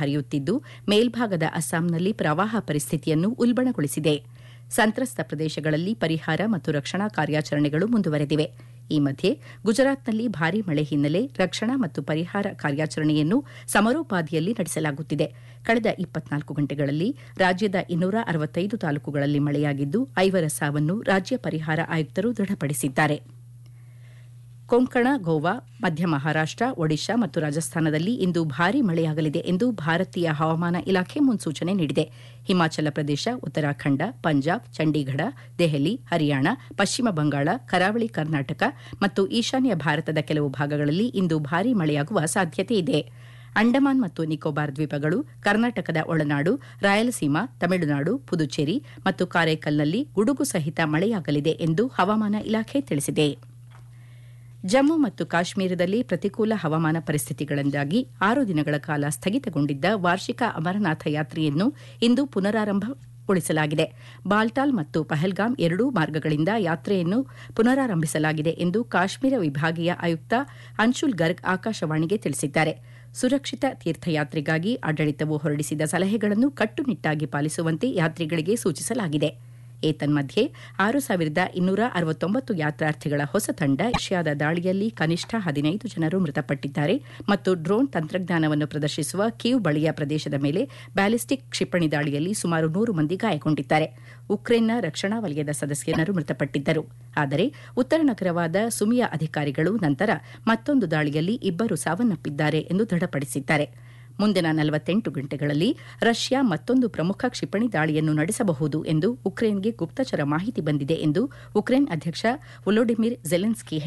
ಹರಿಯುತ್ತಿದ್ದು ಮೇಲ್ಭಾಗದ ಅಸ್ಸಾಂನಲ್ಲಿ ಪ್ರವಾಹ ಪರಿಸ್ಥಿತಿಯನ್ನು ಉಲ್ಬಣಗೊಳಿಸಿದೆ ಸಂತ್ರಸ್ತ ಪ್ರದೇಶಗಳಲ್ಲಿ ಪರಿಹಾರ ಮತ್ತು ರಕ್ಷಣಾ ಕಾರ್ಯಾಚರಣೆಗಳು ಮುಂದುವರೆದಿವೆ ಈ ಮಧ್ಯೆ ಗುಜರಾತ್ನಲ್ಲಿ ಭಾರೀ ಮಳೆ ಹಿನ್ನೆಲೆ ರಕ್ಷಣಾ ಮತ್ತು ಪರಿಹಾರ ಕಾರ್ಯಾಚರಣೆಯನ್ನು ಸಮರೋಪಾದಿಯಲ್ಲಿ ನಡೆಸಲಾಗುತ್ತಿದೆ ಕಳೆದ ಇಪ್ಪತ್ನಾಲ್ಕು ಗಂಟೆಗಳಲ್ಲಿ ರಾಜ್ಯದ ಇನ್ನೂರ ಅರವತ್ತೈದು ತಾಲೂಕುಗಳಲ್ಲಿ ಮಳೆಯಾಗಿದ್ದು ಐವರ ಸಾವನ್ನು ರಾಜ್ಯ ಪರಿಹಾರ ಆಯುಕ್ತರು ದೃಢಪಡಿಸಿದ್ದಾರೆ ಕೊಂಕಣ ಗೋವಾ ಮಧ್ಯ ಮಹಾರಾಷ್ಟ ಒಡಿಶಾ ಮತ್ತು ರಾಜಸ್ಥಾನದಲ್ಲಿ ಇಂದು ಭಾರೀ ಮಳೆಯಾಗಲಿದೆ ಎಂದು ಭಾರತೀಯ ಹವಾಮಾನ ಇಲಾಖೆ ಮುನ್ಸೂಚನೆ ನೀಡಿದೆ ಹಿಮಾಚಲ ಪ್ರದೇಶ ಉತ್ತರಾಖಂಡ ಪಂಜಾಬ್ ಚಂಡೀಗಢ ದೆಹಲಿ ಹರಿಯಾಣ ಪಶ್ಚಿಮ ಬಂಗಾಳ ಕರಾವಳಿ ಕರ್ನಾಟಕ ಮತ್ತು ಈಶಾನ್ಯ ಭಾರತದ ಕೆಲವು ಭಾಗಗಳಲ್ಲಿ ಇಂದು ಭಾರೀ ಮಳೆಯಾಗುವ ಸಾಧ್ಯತೆ ಇದೆ ಅಂಡಮಾನ್ ಮತ್ತು ನಿಕೋಬಾರ್ ದ್ವೀಪಗಳು ಕರ್ನಾಟಕದ ಒಳನಾಡು ರಾಯಲಸೀಮಾ ತಮಿಳುನಾಡು ಪುದುಚೇರಿ ಮತ್ತು ಕಾರೈಕಲ್ನಲ್ಲಿ ಗುಡುಗು ಸಹಿತ ಮಳೆಯಾಗಲಿದೆ ಎಂದು ಹವಾಮಾನ ಇಲಾಖೆ ತಿಳಿಸಿದೆ ಜಮ್ಮು ಮತ್ತು ಕಾಶ್ಮೀರದಲ್ಲಿ ಪ್ರತಿಕೂಲ ಹವಾಮಾನ ಪರಿಸ್ಥಿತಿಗಳಿಂದಾಗಿ ಆರು ದಿನಗಳ ಕಾಲ ಸ್ಥಗಿತಗೊಂಡಿದ್ದ ವಾರ್ಷಿಕ ಅಮರನಾಥ ಯಾತ್ರೆಯನ್ನು ಇಂದು ಪುನರಾರಂಭಗೊಳಿಸಲಾಗಿದೆ ಬಾಲ್ಟಾಲ್ ಮತ್ತು ಪಹಲ್ಗಾಮ್ ಎರಡೂ ಮಾರ್ಗಗಳಿಂದ ಯಾತ್ರೆಯನ್ನು ಪುನರಾರಂಭಿಸಲಾಗಿದೆ ಎಂದು ಕಾಶ್ಮೀರ ವಿಭಾಗೀಯ ಆಯುಕ್ತ ಅನ್ಶುಲ್ ಗರ್ಗ್ ಆಕಾಶವಾಣಿಗೆ ತಿಳಿಸಿದ್ದಾರೆ ಸುರಕ್ಷಿತ ತೀರ್ಥಯಾತ್ರೆಗಾಗಿ ಆಡಳಿತವು ಹೊರಡಿಸಿದ ಸಲಹೆಗಳನ್ನು ಕಟ್ಟುನಿಟ್ಟಾಗಿ ಪಾಲಿಸುವಂತೆ ಯಾತ್ರಿಗಳಿಗೆ ಸೂಚಿಸಲಾಗಿದೆ ಏತನ್ಮಧ್ಯೆ ಆರು ಸಾವಿರದ ಇನ್ನೂರ ಅರವತ್ತೊಂಬತ್ತು ಯಾತ್ರಾರ್ಥಿಗಳ ಹೊಸ ತಂಡ ಏಷ್ಯಾದ ದಾಳಿಯಲ್ಲಿ ಕನಿಷ್ಠ ಹದಿನೈದು ಜನರು ಮೃತಪಟ್ಟಿದ್ದಾರೆ ಮತ್ತು ಡ್ರೋನ್ ತಂತ್ರಜ್ಞಾನವನ್ನು ಪ್ರದರ್ಶಿಸುವ ಕೀವ್ ಬಳಿಯ ಪ್ರದೇಶದ ಮೇಲೆ ಬ್ಯಾಲಿಸ್ಟಿಕ್ ಕ್ಷಿಪಣಿ ದಾಳಿಯಲ್ಲಿ ಸುಮಾರು ನೂರು ಮಂದಿ ಗಾಯಗೊಂಡಿದ್ದಾರೆ ಉಕ್ರೇನ್ನ ರಕ್ಷಣಾ ವಲಯದ ಸದಸ್ಯರು ಮೃತಪಟ್ಟಿದ್ದರು ಆದರೆ ಉತ್ತರ ನಗರವಾದ ಸುಮಿಯ ಅಧಿಕಾರಿಗಳು ನಂತರ ಮತ್ತೊಂದು ದಾಳಿಯಲ್ಲಿ ಇಬ್ಬರು ಸಾವನ್ನಪ್ಪಿದ್ದಾರೆ ಎಂದು ದೃಢಪಡಿಸಿದ್ದಾರೆ ಮುಂದಿನ ನಲವತ್ತೆಂಟು ಗಂಟೆಗಳಲ್ಲಿ ರಷ್ಯಾ ಮತ್ತೊಂದು ಪ್ರಮುಖ ಕ್ಷಿಪಣಿ ದಾಳಿಯನ್ನು ನಡೆಸಬಹುದು ಎಂದು ಉಕ್ರೇನ್ಗೆ ಗುಪ್ತಚರ ಮಾಹಿತಿ ಬಂದಿದೆ ಎಂದು ಉಕ್ರೇನ್ ಅಧ್ಯಕ್ಷ ವೊಲೋಡಿಮಿರ್ ಜೆಲೆನ್ಸ್ಕಿ